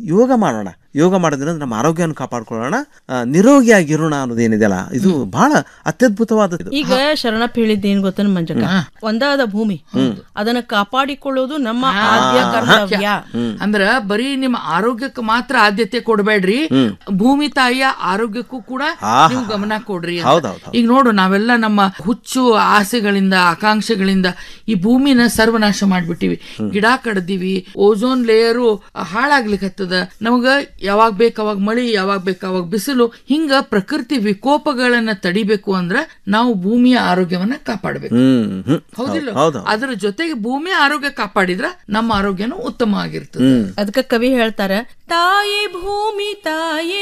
ಯೋಗ ಮಾಡೋಣ ಯೋಗ ಮಾಡೋದ್ರಿಂದ ನಮ್ಮ ಆರೋಗ್ಯವನ್ನು ಕಾಪಾಡ್ಕೊಳ್ಳೋಣ ಆ, ನಿರೋಗಿಯಾಗಿರೋಣ ಅನ್ನೋದೇನಿದೆಯಲ್ಲ ಇದು ಬಹಳ ಅತ್ಯದ್ಭುತವಾದ ಈಗ ಶರಣಪ್ಪ ಹೇಳಿದ್ದು ಏನ್ ಗೊತ್ತೇನು ಮಂಜಕ್ಕ ಒಂದಾದ ಭೂಮಿ ಅದನ್ನ ಕಾಪಾಡಿಕೊಳ್ಳೋದು ನಮ್ಮ ಆದ್ಯ ಕರ್ತವ್ಯ ಅಂದ್ರ ಬರೀ ನಿಮ್ಮ ಆರೋಗ್ಯಕ್ಕೆ ಮಾತ್ರ ಆದ್ಯತೆ ಕೊಡಬೇಡ್ರಿ ಭೂಮಿ ತಾಯಿಯ ಆರೋಗ್ಯಕ್ಕೂ ಕೂಡ ನೀವು ಗಮನ ಕೊಡ್ರಿ ಅಂತ. ಹೌದೌದು ಈಗ ನೋಡು ನಾವೆಲ್ಲ ನಮ್ಮ ಹುಚ್ಚು ಆಸೆಗಳಿಂದ ಆಕಾಂಕ್ಷೆಗಳಿಂದ ಈ ಭೂಮಿನ ಸರ್ವನಾಶ ಮಾಡ್ಬಿಟ್ಟಿವಿ ಗಿಡ ಕಡ್ದಿವಿ ಓಝೋನ್ ಲೇಯರು ಹಾಳಾಗ್ಲಿಕ್ಕತ್ತದ ನಮಗ ಯಾವಾಗ ಬೇಕು ಅವಾಗ ಮಳಿ ಯಾವಾಗ ಬೇಕು ಅವಾಗ ಬಿಸಿಲು ಹಿಂಗ ಪ್ರಕೃತಿ ವಿಕೋಪಗಳನ್ನ ತಡಿಬೇಕು ಅಂದ್ರ ನಾವು ಭೂಮಿಯ ಆರೋಗ್ಯವನ್ನ ಕಾಪಾಡಬೇಕು ಹ್ಮ್ ಹ್ಮ್ ಹೌದಿಲ್ಲ ಹೌದು ಅದರ ಜೊತೆಗೆ ಭೂಮಿಯ ಆರೋಗ್ಯ ಕಾಪಾಡಿದ್ರ ನಮ್ಮ ಆರೋಗ್ಯನೂ ಉತ್ತಮ ಆಗಿರ್ತದೆ ಅದಕ್ಕ ಕವಿ ಹೇಳ್ತಾರ ತಾಯಿ ಭೂಮಿ ತಾಯೇ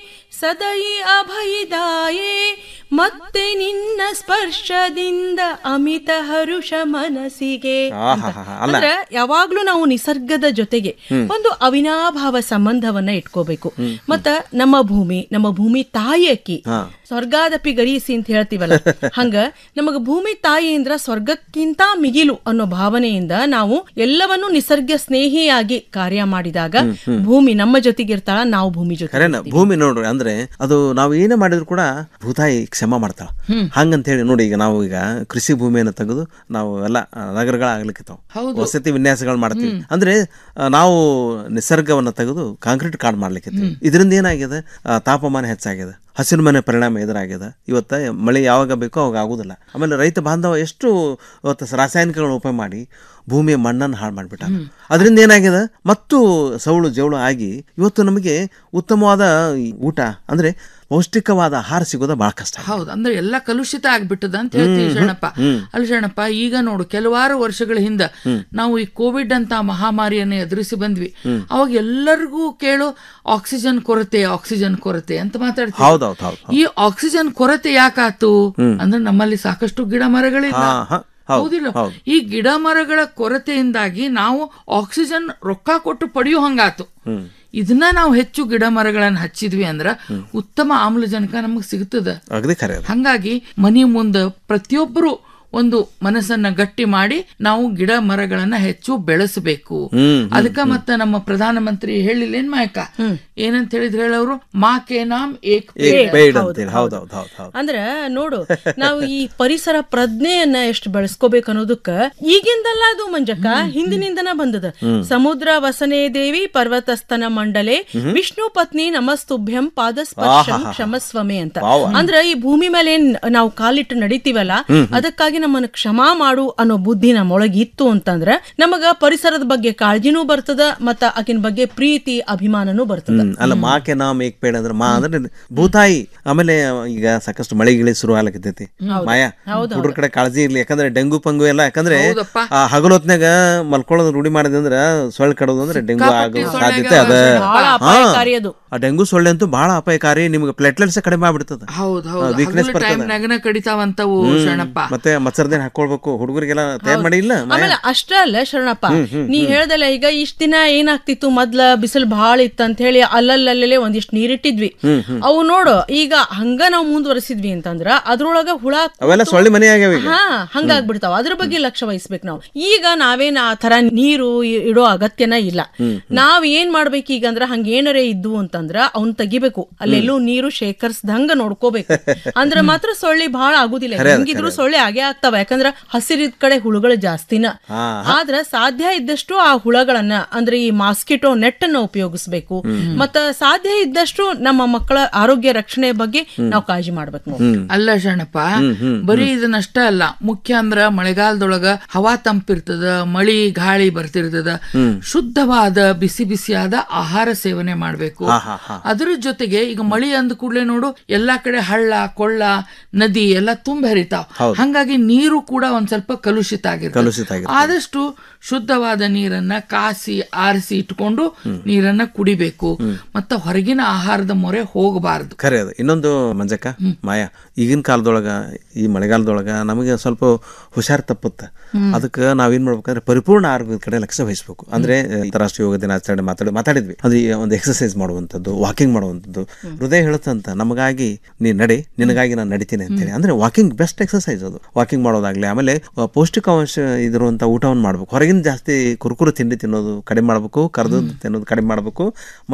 ಸದೈ ಅಭಯದಾಯೇ ಮತ್ತೆ ನಿನ್ನ ಸ್ಪರ್ಶದಿಂದ ಅಮಿತ ಹರುಷ ಮನಸ್ಸಿಗೆ ಆಹಾಹಾ, ಅಲ್ಲ. ಅಂದ್ರೆ ಯಾವಾಗ್ಲೂ ನಾವು ನಿಸರ್ಗದ ಜೊತೆಗೆ ಒಂದು ಅವಿನಾಭಾವ ಸಂಬಂಧವನ್ನ ಇಟ್ಕೋಬೇಕು ಮತ್ತ ನಮ್ಮ ಭೂಮಿ ನಮ್ಮ ಭೂಮಿ ತಾಯಿ ಅಕ್ಕಿ ಸ್ವರ್ಗಾದಪಿ ಗರೀಸಿ ಅಂತ ಹೇಳ್ತೀವಲ್ಲ ಹಂಗ ನಮಗ ಭೂಮಿ ತಾಯಿ ಅಂದ್ರ ಸ್ವರ್ಗಕ್ಕಿಂತ ಮಿಗಿಲು ಅನ್ನೋ ಭಾವನೆಯಿಂದ ನಾವು ಎಲ್ಲವನ್ನೂ ನಿಸರ್ಗ ಸ್ನೇಹಿಯಾಗಿ ಕಾರ್ಯ ಮಾಡಿದಾಗ ಭೂಮಿ ನಮ್ಮ ಜೊತೆಗಿರ್ತಾಳ ನಾವು ಭೂಮಿ ಜೊತೆ ಖರೇನ ಭೂಮಿ ನೋಡ್ರಿ ಅಂದ್ರೆ ಅದು ನಾವು ಏನೇ ಮಾಡಿದ್ರು ಕೂಡ ಭೂತಾಯಿ ಕ್ಷಮ ಮಾಡ್ತಾಳ ಹಂಗಂತ ಹೇಳಿ ನೋಡಿ ಈಗ ನಾವು ಈಗ ಕೃಷಿ ಭೂಮಿಯನ್ನು ತೆಗೆದು ನಾವು ಎಲ್ಲ ಆ, ನಗರಗಳಾಗ್ಲಿಕ್ಕಿತ್ತಾವ ವಸತಿ ವಿನ್ಯಾಸಗಳು ಮಾಡ್ತೀವಿ ಅಂದ್ರೆ ಆ, ನಾವು ನಿಸರ್ಗವನ್ನ ತೆಗೆದು ಕಾಂಕ್ರೀಟ್ ಕಾಡ್ ಮಾಡ್ಲಿಕ್ಕಿತ್ತೀವಿ ಇದರಿಂದ ಏನಾಗಿದೆ ಆ, ತಾಪಮಾನ ಹೆಚ್ಚಾಗಿದೆ ಹಸಿರು ಮನೆ ಪರಿಣಾಮ ಎದುರಾಗಿದೆ ಇವತ್ತ ಮಳೆ ಯಾವಾಗ ಬೇಕೋ ಅವಾಗ ಆಗುದಿಲ್ಲ ಆಮೇಲೆ ರೈತ ಬಾಂಧವ ಎಷ್ಟು ಇವತ್ತು ರಾಸಾಯನಿಕಗಳನ್ನ ಉಪಯೋಗ ಮಾಡಿ ಭೂಮಿಯ ಮಣ್ಣನ್ನು ಹಾಳು ಮಾಡಿಬಿಟ್ಟ ಅದರಿಂದ ಏನಾಗಿದೆ ಮತ್ತು ಸೌಳು ಜವಳು ಆಗಿ ಇವತ್ತು ನಮಗೆ ಉತ್ತಮವಾದ ಈ ಊಟ ಅಂದ್ರೆ ಪೌಷ್ಟಿಕವಾದ ಆಹಾರ ಸಿಗೋದು ಬಹಳ ಕಷ್ಟ ಹೌದು ಅಂದ್ರೆ ಎಲ್ಲ ಕಲುಷಿತ ಆಗ್ಬಿಟ್ಟದ ಅಂತ ಹೇಳ್ತೀವಿ ಶರಣಪ್ಪ ಅಲ್ಲ ಶರಣಪ್ಪ ಈಗ ನೋಡು ಕೆಲವಾರು ವರ್ಷಗಳ ಹಿಂದ ನಾವು ಈ ಕೋವಿಡ್ ಅಂತ ಮಹಾಮಾರಿಯನ್ನು ಎದುರಿಸಿ ಬಂದ್ವಿ ಅವಾಗ ಎಲ್ಲರಿಗೂ ಕೇಳು ಆಕ್ಸಿಜನ್ ಕೊರತೆ ಆಕ್ಸಿಜನ್ ಕೊರತೆ ಅಂತ ಮಾತಾಡ್ತೀವಿ ಹೌದೌದು ಹೌದು ಈ ಆಕ್ಸಿಜನ್ ಕೊರತೆ ಯಾಕಾತು ಅಂದ್ರೆ ನಮ್ಮಲ್ಲಿ ಸಾಕಷ್ಟು ಗಿಡ ಮರಗಳಿಲ್ಲ ಹಾ ಹಾ ಹೌದು ಹೌದಿಲ್ಲ ಹೌದು ಈ ಗಿಡ ಮರಗಳ ಕೊರತೆಯಿಂದಾಗಿ ನಾವು ಆಕ್ಸಿಜನ್ ರೊಕ್ಕ ಕೊಟ್ಟು ಪಡೆಯೋ ಹಂಗಾತು ಇದನ್ನ ನಾವು ಹೆಚ್ಚು ಗಿಡ ಮರಗಳನ್ನ ಹಚ್ಚಿದ್ವಿ ಅಂದ್ರ ಉತ್ತಮ ಆಮ್ಲಜನಕ ನಮಗ್ ಸಿಗ್ತದ ಅಗದಿ ಖರೆ ಅದು ಹಂಗಾಗಿ ಮನಿ ಮುಂದ ಪ್ರತಿಯೊಬ್ಬರು ಒಂದು ಮನಸ್ಸನ್ನ ಗಟ್ಟಿ ಮಾಡಿ ನಾವು ಗಿಡ ಮರಗಳನ್ನ ಹೆಚ್ಚು ಬೆಳೆಸಬೇಕು ಅದಕ್ಕ ಮತ್ತ ನಮ್ಮ ಪ್ರಧಾನಮಂತ್ರಿ ಹೇಳಿಲ್ಲೇನ್ ಮಾಯಕ ಏನಂತ ಹೇಳಿದ್ರೆ ಹೇಳವ್ರು ಮಾ ಕೆ ನಾಮ್ ಏಕ್ ಪೇಡ್. ಬೇಡ ಅಂತೇಳಿ ಹೌದೌದು ಹೌದು ಹೌದು ಅಂದ್ರ ನೋಡು ನಾವು ಈ ಪರಿಸರ ಪ್ರಜ್ಞೆಯನ್ನ ಎಷ್ಟು ಬೆಳೆಸ್ಕೋಬೇಕು ಅನ್ನೋದಕ್ಕ ಈಗಿಂದಲ್ಲ ಅದು ಮಂಜಕ್ಕ ಹಿಂದಿನಿಂದನ ಬಂದದ ಸಮುದ್ರ ವಸನೆ ದೇವಿ ಪರ್ವತಸ್ತನ ಮಂಡಲೆ ವಿಷ್ಣು ಪತ್ನಿ ನಮಸ್ತುಭ್ಯಂ ಪಾದಸ್ಪರ್ಶಂ ಕ್ಷಮಸ್ವಮೆ ಅಂತ ಅಂದ್ರ ಈ ಭೂಮಿ ಮೇಲೆ ಏನ್ ನಾವು ಕಾಲಿಟ್ಟು ನಡಿತೀವಲ್ಲ ಅದಕ್ಕಾಗಿ ನಮ್ಮನ್ನ ಕ್ಷಮಾ ಮಾಡು ಅನ್ನೋ ಬುದ್ಧಿ ನಮ್ಮೊಳಗೆ ಇತ್ತು ಅಂತಂದ್ರ ನಮಗ ಪರಿಸರದ ಬಗ್ಗೆ ಕಾಳಜಿನೂ ಬರ್ತದ ಮತ್ತ ಆಕಿನ ಬಗ್ಗೆ ಪ್ರೀತಿ ಅಭಿಮಾನನೂ ಬರ್ತದ ಹ್ಮ್. ಅಲ್ಲ ಮಾಕೆ ನಾಮ್ ಏಕ್ ಪೇಡ ಅಂದ್ರೆ ಮಾ ಅಂದ್ರೆ ಭೂತಾಯಿ ಆಮೇಲೆ ಈಗ ಸಾಕಷ್ಟು ಮಳೆ ಗಿಳಿ ಶುರು ಆಗ್ಲಕತ್ತೈತಿ ಮಾಯಾ ಹುಡುಗ್ರ ಕಡೆ ಕಾಳಜಿ ಇರ್ಲಿ ಯಾಕಂದ್ರೆ ಡೆಂಗು ಪಂಗು ಎಲ್ಲ ಯಾಕಂದ್ರೆ ಹೌದಪ್ಪ. ಆ ಹಗಲೊತ್ನಾಗ ಮಲ್ಕೊಳ್ಳೋದು ರೂಢಿ ಮಾಡಿದೆ ಅಂದ್ರೆ ಸೊಳ್ಳೆ ಕಡೋದು ಅಂದ್ರೆ ಡೆಂಗು ಆಗೋ ಸಾಧ್ಯತೆ ಅದ ಬಹಳ ಅಪಾಯಕಾರಿ ಅದು ಆ ಡೆಂಗು ಸೊಳ್ಳೆ ಅಂತೂ ಬಹಳ ಅಪಾಯಕಾರಿ ನಿಮ್ಗೆ ಪ್ಲೇಟ್ಲೆಟ್ಸ್ ಕಡಿಮೆ ಆಗ್ಬಿಡ್ತದ ಹೌದ್ ಹೌದು weakness ಹಗಲು time ನಾಗನ ಕಡಿತಾವಂತವು ಶರಣಪ್ಪ ಮತ್ತೆ ಮಚ್ಚರ್ದೇನ್ ಹಾಕೊಳ್ಬೇಕು ಹುಡುಗರಿಗೆಲ್ಲ ತಯಾರು ಮಾಡಿ ಇಲ್ಲ ಆಮೇಲೆ ಅಷ್ಟ ಅಲ್ಲ ಶರಣಪ್ಪ ನೀ ಹೇಳ್ದಲ್ಲ ಈಗ ಇಷ್ಟ ದಿನ ಏನಾಗ್ತಿತ್ತು ಮೊದ್ಲ ಬಿಸಿಲು ಬಹಳ ಇತ್ತು ಅಂತ ಹೇಳಿ ಅಲ್ಲಲ್ಲಲ್ಲೇ ಒಂದಿಷ್ಟು ನೀರಿಟ್ಟಿದ್ವಿ ಅವು ನೋಡು ಈಗ ಹಂಗ ನಾವು ಮುಂದುವರಿಸಿದ್ವಿ ಅಂತಂದ್ರ ಅದ್ರೊಳಗ ಹುಳ ಅವೆಲ್ಲ ಸೊಳ್ಳೆ ಮನೆ ಆಗ್ಯಾವ ಈಗ ಹಾ ಹಂಗಾಗ್ಬಿಡ್ತಾವ ಅದ್ರ ಬಗ್ಗೆ ಲಕ್ಷ್ಯ ವಹಿಸ್ಬೇಕು ನಾವು ಈಗ ನಾವೇನ್ ಆ ತರ ನೀರು ಇ- ಇಡೋ ಅಗತ್ಯನ ಇಲ್ಲ ನಾವ್ ಏನ್ ಮಾಡ್ಬೇಕು ಈಗ ಅಂದ್ರ ಹಂಗ ಏನರೇ ಇದ್ದು ಅಂತಂದ್ರ ಅವ್ನ್ ತೆಗಿಬೇಕು ಅಲ್ಲೆಲ್ಲೂ ನೀರು ಶೇಖರಿಸ್ದಂಗ ನೋಡ್ಕೋಬೇಕು ಅಂದ್ರ ಮಾತ್ರ ಸೊಳ್ಳೆ ಬಹಳ ಆಗುದಿಲ್ಲ ಹೆಂಗಿದ್ರು ಸೊಳ್ಳೆ ಆಗೇ ಆಗ್ತಾವ ಯಾಕಂದ್ರ ಹಸಿರಿದ ಕಡೆ ಹುಳುಗಳು ಜಾಸ್ತಿನ ಆದ್ರ ಸಾಧ್ಯ ಇದ್ದಷ್ಟು ಆ ಹುಳಗಳನ್ನ ಅಂದ್ರೆ ಈ ಮಾಸ್ಕಿಟೋ ನೆಟ್ ಅನ್ನ ಉಪಯೋಗಿಸ್ಬೇಕು ಮತ್ತ ಸಾಧ್ಯ ಇದ್ದಷ್ಟು ನಮ್ಮ ಮಕ್ಕಳ ಆರೋಗ್ಯ ರಕ್ಷಣೆ ಬಗ್ಗೆ ನಾವು ಕಾಳಜಿ ಮಾಡ್ಬೇಕು ನೋಡಿ ಅಲ್ಲ ಶರಣಪ್ಪ ಬರೀ ಇದನ್ನಷ್ಟ ಅಲ್ಲ ಮುಖ್ಯ ಅಂದ್ರ ಮಳೆಗಾಲದೊಳಗ ಹವಾ ತಂಪಿರ್ತದ ಮಳಿ ಗಾಳಿ ಬರ್ತಿರ್ತದ ಶುದ್ಧವಾದ ಬಿಸಿ ಬಿಸಿಯಾದ ಆಹಾರ ಸೇವನೆ ಮಾಡ್ಬೇಕು ಅದ್ರ ಜೊತೆಗೆ ಈಗ ಮಳಿ ಅಂದ ಕೂಡಲೇ ನೋಡು ಎಲ್ಲಾ ಕಡೆ ಹಳ್ಳ ಕೊಳ್ಳ ನದಿ ಎಲ್ಲ ತುಂಬ ಹರಿತಾವ್ ಹಂಗಾಗಿ ನೀರು ಕೂಡ ಒಂದ್ ಸ್ವಲ್ಪ ಕಲುಷಿತ ಆಗಿರ್ತದೆ ಕಲುಷಿತ ಆಗಿರ್ತದೆ. ಆದಷ್ಟು ಶುದ್ಧವಾದ ನೀರನ್ನ ಕಾಸಿ ಆರಿಸಿ ಇಟ್ಕೊಂಡು ನೀರನ್ನ ಕುಡಿಬೇಕು ಮತ್ತ ಹೊರಗಿನ ಆಹಾರದ ಮೊರೆ ಹೋಗಬಾರದು ಖರೆ ಅದು ಇನ್ನೊಂದು ಮಂಜಕ್ಕ ಮಾಯಾ ಈಗಿನ ಕಾಲದೊಳಗ ಈ ಮಳೆಗಾಲದೊಳಗ ನಮಗೆ ಸ್ವಲ್ಪ ಹುಷಾರ್ ತಪ್ಪುತ್ತೆ ಅದಕ್ಕೆ ನಾವೇನ್ ಮಾಡ್ಬೇಕಂದ್ರೆ ಪರಿಪೂರ್ಣ ಆರೋಗ್ಯದ ಕಡೆ ಲಕ್ಷ್ಯ ವಹಿಸ್ಬೇಕು ಅಂದ್ರೆ ಅಂತಾರಾಷ್ಟ್ರೀಯ ಯೋಗ ದಿನಾಚರಣೆ ಮಾತಾಡಿ ಮಾತಾಡಿದ್ವಿ ಅದು ಈ ಒಂದು ಎಕ್ಸರ್ಸೈಸ್ ಮಾಡುವಂಥದ್ದು ವಾಕಿಂಗ್ ಮಾಡುವಂಥದ್ದು ಹೃದಯ ಹೇಳುತ್ತಂತ ನಮಗಾಗಿ ನೀ ನಡಿ ನಿನಗಾಗಿ ನಾನು ನಡಿತೀನಿ ಅಂತೇಳಿ ಅಂದ್ರೆ ವಾಕಿಂಗ್ ಬೆಸ್ಟ್ ಎಕ್ಸರ್ಸೈಸ್ ಅದು ವಾಕಿಂಗ್ ಮಾಡೋದಾಗ್ಲಿ ಆಮೇಲೆ ಆ, ಪೌಷ್ಟಿಕಾಂಶ ಇದಿರುವಂತ ಊಟವನ್ನು ಮಾಡ್ಬೇಕು ಹೊರಗಿನ ಜಾಸ್ತಿ ಕುರುಕುರು ತಿಂಡಿ ತಿನ್ನೋದು ಕಡಿಮೆ ಮಾಡ್ಬೇಕು ಕರೆದು ತಿನ್ನೋದು ಕಡಿಮೆ ಮಾಡ್ಬೇಕು